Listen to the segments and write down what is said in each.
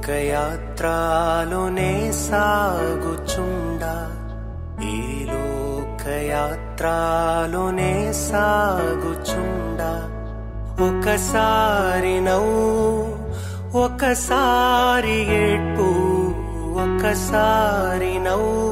లోకయాత్రలోనే సాగుచుండా ఈ లోకయాత్రలోనే సాగుచుండా ఒకసారి నవ్వు ఒకసారి ఏడ్పు ఒకసారి నవ్వు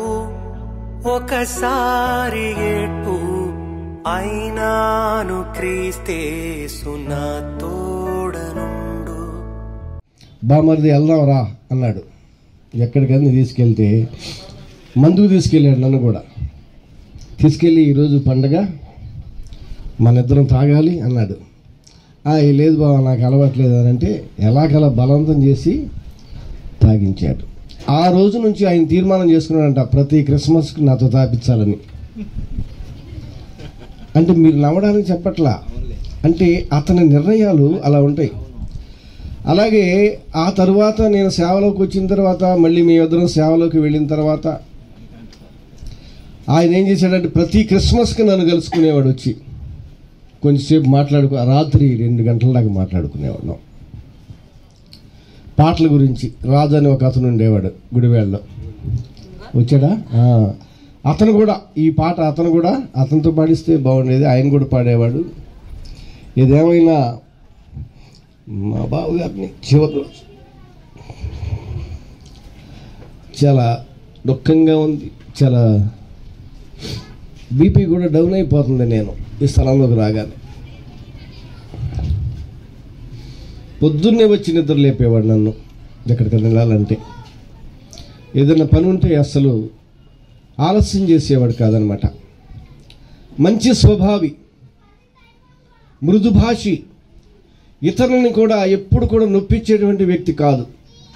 ఒకసారి ఏడ్పు అయినాను క్రీస్తేసు నా తోడనుండు బామరిది వెళ్దాం రా అన్నాడు ఎక్కడికన్నా తీసుకెళ్తే మందుకు తీసుకెళ్ళాడు నన్ను కూడా తీసుకెళ్ళి ఈరోజు పండగ మన ఇద్దరం తాగాలి అన్నాడు "ఆ, ఏ లేదు బావ నాకు అలవాట్లేదు అని అంటే ఎలాగలా బలవంతం చేసి తాగించాడు ఆ రోజు నుంచి ఆయన తీర్మానం చేసుకున్నాడంట ప్రతి క్రిస్మస్కి నాతో తాపించాలని అంటే మీరు నవ్వడానికి చెప్పట్లా అంటే అతని నిర్ణయాలు అలా ఉంటాయి అలాగే ఆ తరువాత నేను సేవలోకి వచ్చిన తర్వాత మళ్ళీ మీ ఇద్దరం సేవలోకి వెళ్ళిన తర్వాత ఆయన ఏం చేశాడంటే ప్రతి క్రిస్మస్కి నన్ను కలుసుకునేవాడు వచ్చి కొంచెంసేపు మాట్లాడుకు రాత్రి రెండు గంటల దాకా మాట్లాడుకునేవాళ్ళం పాటల గురించి రాజు అని ఒక అతను ఉండేవాడు గుడివేళ్ళలో వచ్చాడా ఆ. అతను కూడా ఈ పాట అతను కూడా అతనితో పాడిస్తే బాగుండేది ఆయన కూడా పాడేవాడు ఇదేమైనా మా బావగారిని చివరి రోజు చాలా దుఃఖంగా ఉంది చాలా బీపీ కూడా డౌన్ అయిపోతుంది నేను ఈ స్థలంలోకి రాగానే పొద్దున్నే వచ్చి నిద్ర లేపేవాడు నన్ను ఎక్కడికైనా వెళ్ళాలంటే ఏదైనా పని ఉంటే అసలు ఆలస్యం చేసేవాడు కాదనమాట మంచి స్వభావి మృదుభాషి ఇతరులని కూడా ఎప్పుడు కూడా నొప్పించేటువంటి వ్యక్తి కాదు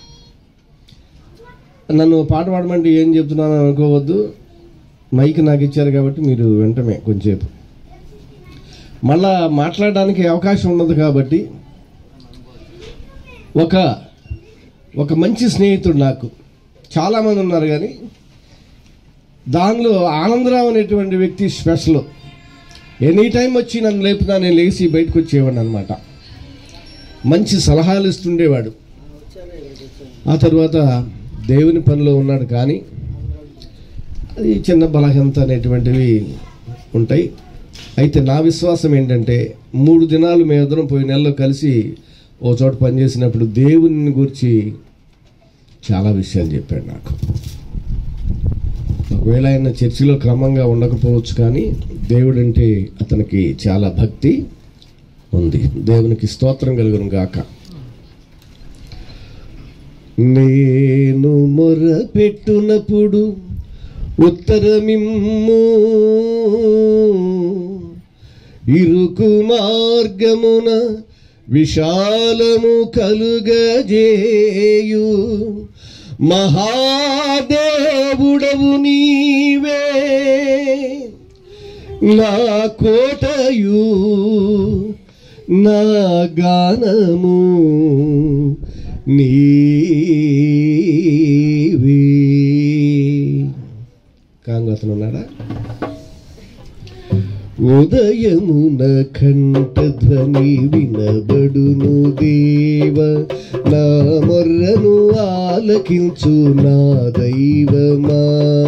నన్ను పాట పాడమంటే ఏం చెప్తున్నాను అనుకోవద్దు మైక్ నాకు ఇచ్చారు కాబట్టి మీరు వెంటనే కొంచెంసేపు మళ్ళా మాట్లాడడానికి అవకాశం ఉండదు కాబట్టి ఒక ఒక మంచి స్నేహితుడు నాకు చాలామంది ఉన్నారు కానీ దానిలో ఆనందరావు అనేటువంటి వ్యక్తి స్పెషల్ ఎనీ టైం వచ్చి నన్ను లేపుతా నేను లేచి బయటకు వచ్చేవాడిని అనమాట మంచి సలహాలు ఇస్తుండేవాడు ఆ తర్వాత దేవుని పనిలో ఉన్నాడు కానీ అది చిన్న బలహీనత అనేటువంటివి ఉంటాయి అయితే నా విశ్వాసం ఏంటంటే మూడు దినాలు మేమిద్దరం పోయి నెలలో కలిసి ఓ చోట పనిచేసినప్పుడు దేవుని గురించి చాలా విషయాలు చెప్పాడు నాకు ఒకవేళ ఆయన చర్చిలో క్రమంగా ఉండకపోవచ్చు కానీ దేవుడంటే అతనికి చాలా భక్తి ఉంది దేవునికి స్తోత్రం కలుగును గాక నేను మొర పెట్టునప్పుడు ఉత్తరమిమ్ము ఇరుకు మార్గమున విశాలము కలుగజేయు మహాదేవుడవు నీవే నా కోటయు నా గానము నీవే కాంగు అతను ఉన్నాడా ఉదయమున కంఠధ్వని వినబడును దేవ నా మొర్రను ఆలకించు నా దైవమా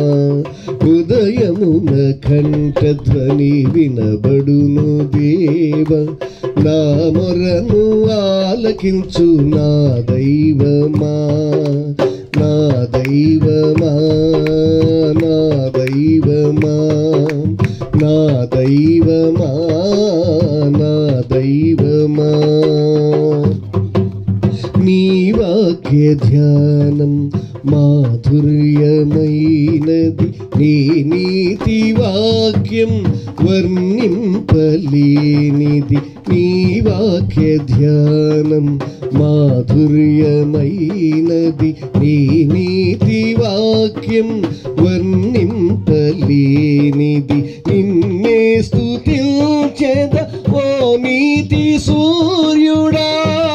ఉదయమున కంఠధ్వని వినబడును దేవ నా మొర్రను ఆలకించు నా దైవమా నా దైవమా నా దైవమా నా దైవమా నా దైవమా నీ వాక్య ధ్యానం మాధుర్యమైనది నీ నీతి వాక్యం వర్ణింపలేనిది నీ వాక్య ధ్యానం మాధుర్యమైనది నీ నీతి వాక్యం వర్ణింపలేనిది నిన్నే స్తుతించెద ఓ నీతి సూర్యుడా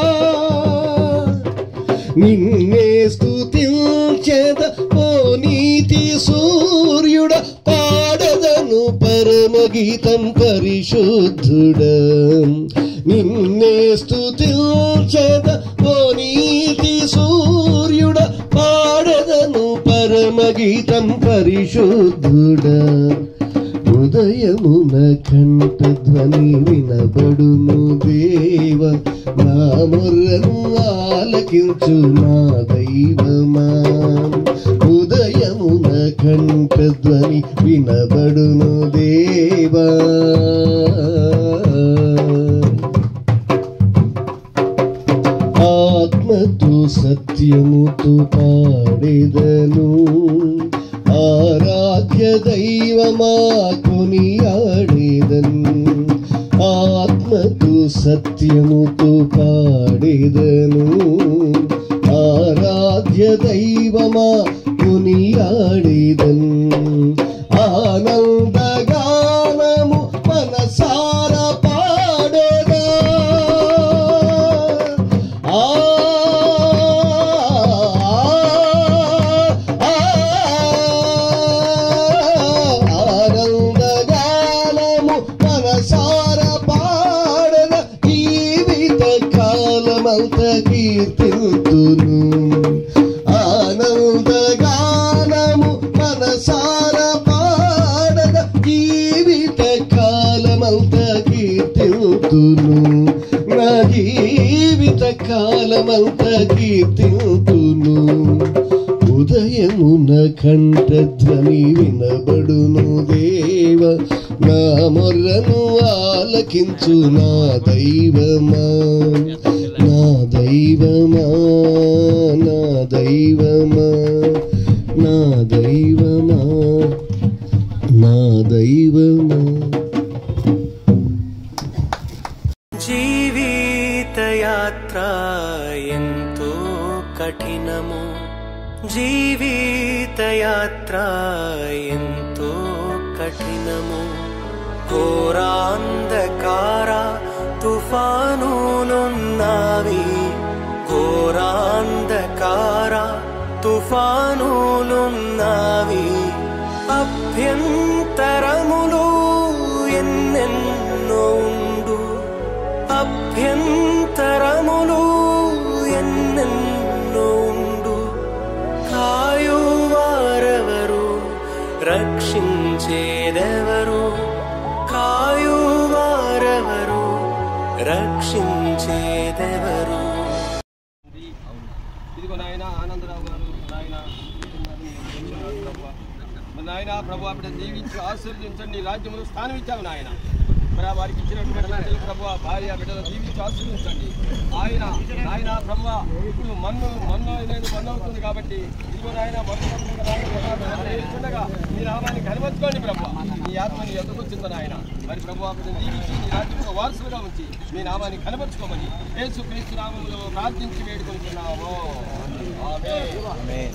నిన్నే స్తుతించెద ఓ నీతి సూర్యుడ పాడదను పరమగీతం పరిశుద్ధుడ నిన్నే స్తుతించెద ఓ నీతి సూర్యుడ గీతం పరిశుద్ధుడా ఉదయమున కంఠ ధ్వని వినబడును దేవ నా మొర్రను ఆలకించు నా దైవమా ఉదయమున కంఠ ధ్వని వినబడును దేవా ఆత్మతో సత్యముతో పాడేదను ఆరాధ్య దైవమా కొనియాడేదను ఆత్మతో సత్యముతో పాడేదను ఆరాధ్య దైవమా కొనియాడేదను ఆనందగానము మనసార పాడేదా ఆ ఆనందగానము మనసార పాడన జీవిత కాలమంత కీర్తింతును ఆనందగానము మనసార పాడన జీవిత కాలమంత కీర్తింతును నా జీవిత కాలమంత కీర్తింతును ఉదయమున కంఠధ్వని వినబడును దేవ నా మొర్రను ఆలకించు నా దైవమా నా దైవమా నా దైవమా నా దైవమా నా దైవమా జీవితయాత్ర ఎంతో కఠినము జీవితయాత్ర ఎంతో కఠినము ఘోరాంధకార తుఫానులున్నావి ఘోరాంధకార తుఫానులున్నావి అభ్యంతరములు ఎన్నెన్నో ఉండు అభ్యంతరములు ఎన్నెన్నో ఉండు కాయువారెవరు రక్షించేదెవరు కాయువారెవరు రక్షించేదెవరు ఇదిగో నాయన ఆనందరావు గారు నాయన మరి నాయన ప్రభు అప్పుడు దీవించి ఆశీర్వదించండి రాజ్యములు స్థానం ఇచ్చావు నాయన మరి వారికి ఇచ్చినటువంటి బిడ్డలు ప్రభు భార్య బిడ్డలు దీవించి ఆశీర్వదించండి ఆయన నాయన ప్రభు ఇప్పుడు మన్ను మన్ను అనేది మన్ను అవుతుంది కాబట్టి ఇదిగో నాయన మన్ను ఉండగా మీ నామాన్ని కనబరుచుకోండి ప్రభు మీ ఆత్మని ఎదుర్కొచ్చింది నాయన మరి ప్రభు అప్పుడు దీవించి నీ రాజ్యంలో వారసులుగా ఉంచి మీ నామాన్ని కనబరుచుకోమని యేసు క్రీస్తు నామంలో ప్రార్థించి వేడుకుంటున్నాము ఆమేన్.